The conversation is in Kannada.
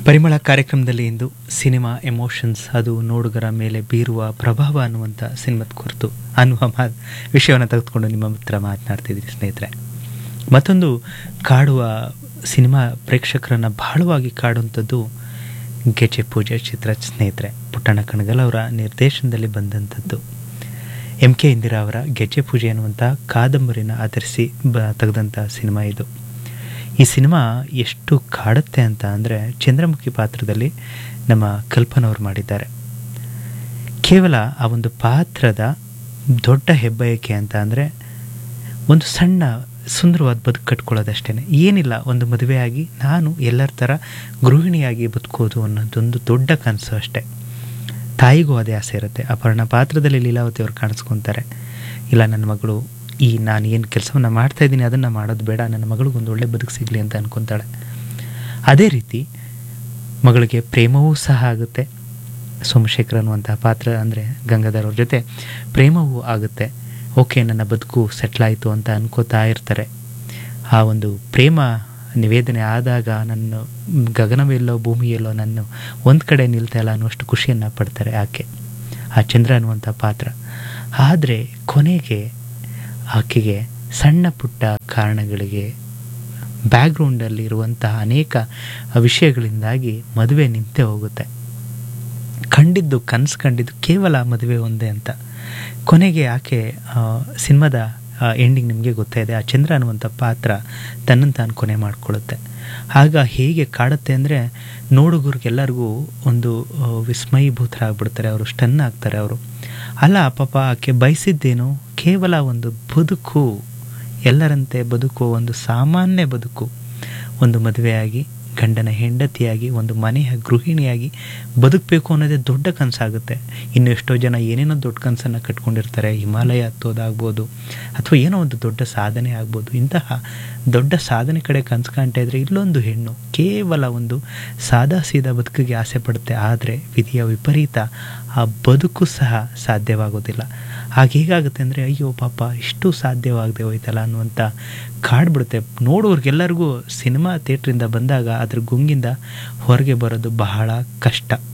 ಪರಿಮಳ ಕಾರ್ಯಕ್ರಮದಲ್ಲಿ ಇಂದು ಸಿನಿಮಾ ಎಮೋಷನ್ಸ್ ಅದು ನೋಡುಗರ ಮೇಲೆ ಬೀರುವ ಪ್ರಭಾವ ಅನ್ನುವಂಥ ಸಿನಿಮಾದ ಕುರಿತು ಅನ್ನುವ ಮಾ ವಿಷಯವನ್ನು ತೆಗೆದುಕೊಂಡು ನಿಮ್ಮ ಹತ್ರ ಮಾತನಾಡ್ತಿದ್ದೀನಿ ಸ್ನೇಹಿತರೆ ಮತ್ತೊಂದು ಕಾಡುವ ಸಿನಿಮಾ ಪ್ರೇಕ್ಷಕರನ್ನು ಬಹಳವಾಗಿ ಕಾಡುವಂಥದ್ದು ಗೆಜೆ ಪೂಜೆ ಚಿತ್ರ ಸ್ನೇಹಿತರೆ ಪುಟ್ಟಣ್ಣ ಕಣಗಲ್ ಅವರ ನಿರ್ದೇಶನದಲ್ಲಿ ಬಂದಂಥದ್ದು ಎಂ ಕೆ ಇಂದಿರಾ ಅವರ ಗೆಜ್ಜೆ ಪೂಜೆ ಅನ್ನುವಂಥ ಕಾದಂಬರಿನ ಆಧರಿಸಿ ಬ ತೆಗೆದಂಥ ಸಿನಿಮಾ ಇದು ಈ ಸಿನಿಮಾ ಎಷ್ಟು ಕಾಡುತ್ತೆ ಅಂತ ಅಂದರೆ ಚಂದ್ರಮುಖಿ ಪಾತ್ರದಲ್ಲಿ ನಮ್ಮ ಕಲ್ಪನವ್ರು ಮಾಡಿದ್ದಾರೆ ಕೇವಲ ಆ ಒಂದು ಪಾತ್ರದ ದೊಡ್ಡ ಹೆಬ್ಬಯಕೆ ಅಂತ ಅಂದರೆ ಒಂದು ಸಣ್ಣ ಸುಂದರವಾದ ಬದುಕು ಕಟ್ಕೊಳ್ಳೋದಷ್ಟೇ ಏನಿಲ್ಲ ಒಂದು ಮದುವೆಯಾಗಿ ನಾನು ಎಲ್ಲರ ಥರ ಗೃಹಿಣಿಯಾಗಿ ಬದುಕೋದು ಅನ್ನೋದೊಂದು ದೊಡ್ಡ ಕನಸು ಅಷ್ಟೇ ತಾಯಿಗೂ ಅದೇ ಆಸೆ ಇರುತ್ತೆ ಅಪರ್ಣ ಪಾತ್ರದಲ್ಲಿ ಲೀಲಾವತಿ ಅವ್ರು ಕಾಣಿಸ್ಕೊತಾರೆ ಇಲ್ಲ ನನ್ನ ಮಗಳು ಈ ನಾನು ಏನು ಕೆಲಸವನ್ನು ಮಾಡ್ತಾ ಇದ್ದೀನಿ ಅದನ್ನು ಮಾಡೋದು ಬೇಡ ನನ್ನ ಮಗಳಿಗೊಂದು ಒಂದು ಒಳ್ಳೆ ಬದುಕು ಸಿಗಲಿ ಅಂತ ಅನ್ಕೊತಾಳೆ ಅದೇ ರೀತಿ ಮಗಳಿಗೆ ಪ್ರೇಮವೂ ಸಹ ಆಗುತ್ತೆ ಸೋಮಶೇಖರ್ ಅನ್ನುವಂತಹ ಪಾತ್ರ ಅಂದರೆ ಗಂಗಾಧರ್ ಅವ್ರ ಜೊತೆ ಪ್ರೇಮವೂ ಆಗುತ್ತೆ ಓಕೆ ನನ್ನ ಬದುಕು ಸೆಟ್ಲಾಯಿತು ಅಂತ ಅನ್ಕೋತಾ ಇರ್ತಾರೆ ಆ ಒಂದು ಪ್ರೇಮ ನಿವೇದನೆ ಆದಾಗ ನನ್ನ ಗಗನವೆಲ್ಲೋ ಭೂಮಿಯೆಲ್ಲೋ ನನ್ನ ಒಂದು ಕಡೆ ನಿಲ್ತಾ ಇಲ್ಲ ಅನ್ನುವಷ್ಟು ಖುಷಿಯನ್ನು ಪಡ್ತಾರೆ ಆಕೆ ಆ ಚಂದ್ರ ಅನ್ನುವಂಥ ಪಾತ್ರ ಆದರೆ ಕೊನೆಗೆ ಆಕೆಗೆ ಸಣ್ಣ ಪುಟ್ಟ ಕಾರಣಗಳಿಗೆ ಬ್ಯಾಕ್ಗ್ರೌಂಡಲ್ಲಿ ಇರುವಂತಹ ಅನೇಕ ವಿಷಯಗಳಿಂದಾಗಿ ಮದುವೆ ನಿಂತೇ ಹೋಗುತ್ತೆ ಕಂಡಿದ್ದು ಕನಸು ಕಂಡಿದ್ದು ಕೇವಲ ಮದುವೆ ಒಂದೇ ಅಂತ ಕೊನೆಗೆ ಆಕೆ ಸಿನಿಮಾದ ಎಂಡಿಂಗ್ ನಿಮಗೆ ಗೊತ್ತೇ ಇದೆ ಆ ಚಂದ್ರ ಅನ್ನುವಂಥ ಪಾತ್ರ ತನ್ನನ್ನು ತಾನು ಕೊನೆ ಮಾಡಿಕೊಳ್ಳುತ್ತೆ ಆಗ ಹೇಗೆ ಕಾಡುತ್ತೆ ಅಂದರೆ ನೋಡುಗರಿಗೆಲ್ಲರಿಗೂ ಒಂದು ವಿಸ್ಮಯೀಭೂತರಾಗ್ಬಿಡ್ತಾರೆ ಅವರು ಸ್ಟನ್ ಆಗ್ತಾರೆ ಅವರು ಅಲ್ಲ ಪಾಪ ಆಕೆ ಬಯಸಿದ್ದೇನು ಕೇವಲ ಒಂದು ಬದುಕು ಎಲ್ಲರಂತೆ ಬದುಕು ಒಂದು ಸಾಮಾನ್ಯ ಬದುಕು ಒಂದು ಮದುವೆಯಾಗಿ ಗಂಡನ ಹೆಂಡತಿಯಾಗಿ ಒಂದು ಮನೆಯ ಗೃಹಿಣಿಯಾಗಿ ಬದುಕಬೇಕು ಅನ್ನೋದೇ ದೊಡ್ಡ ಕನಸಾಗುತ್ತೆ ಇನ್ನು ಎಷ್ಟೋ ಜನ ಏನೇನೋ ದೊಡ್ಡ ಕನಸನ್ನು ಕಟ್ಕೊಂಡಿರ್ತಾರೆ ಹಿಮಾಲಯ ಹತ್ತೋದಾಗ್ಬೋದು ಅಥವಾ ಏನೋ ಒಂದು ದೊಡ್ಡ ಸಾಧನೆ ಆಗ್ಬೋದು ಇಂತಹ ದೊಡ್ಡ ಸಾಧನೆ ಕಡೆ ಕನಸು ಕಾಣ್ತಾ ಇದ್ರೆ ಇಲ್ಲೊಂದು ಹೆಣ್ಣು ಕೇವಲ ಒಂದು ಸಾದಾ ಸೀದಾ ಬದುಕಿಗೆ ಆಸೆ ಪಡುತ್ತೆ ಆದರೆ ವಿಧಿಯ ವಿಪರೀತ ಆ ಬದುಕು ಸಹ ಸಾಧ್ಯವಾಗೋದಿಲ್ಲ ಆಗ ಹೇಗಾಗುತ್ತೆ ಅಂದರೆ ಅಯ್ಯೋ ಪಾಪ ಇಷ್ಟು ಸಾಧ್ಯವಾಗದೆ ಹೋಯ್ತಲ್ಲ ಅನ್ನುವಂಥ ಕಾಡ್ಬಿಡುತ್ತೆ ನೋಡೋರಿಗೆಲ್ಲರಿಗೂ ಸಿನಿಮಾ ಥಿಯೇಟ್ರಿಂದ ಬಂದಾಗ ಅದ್ರ ಗುಂಗಿಂದ ಹೊರಗೆ ಬರೋದು ಬಹಳ ಕಷ್ಟ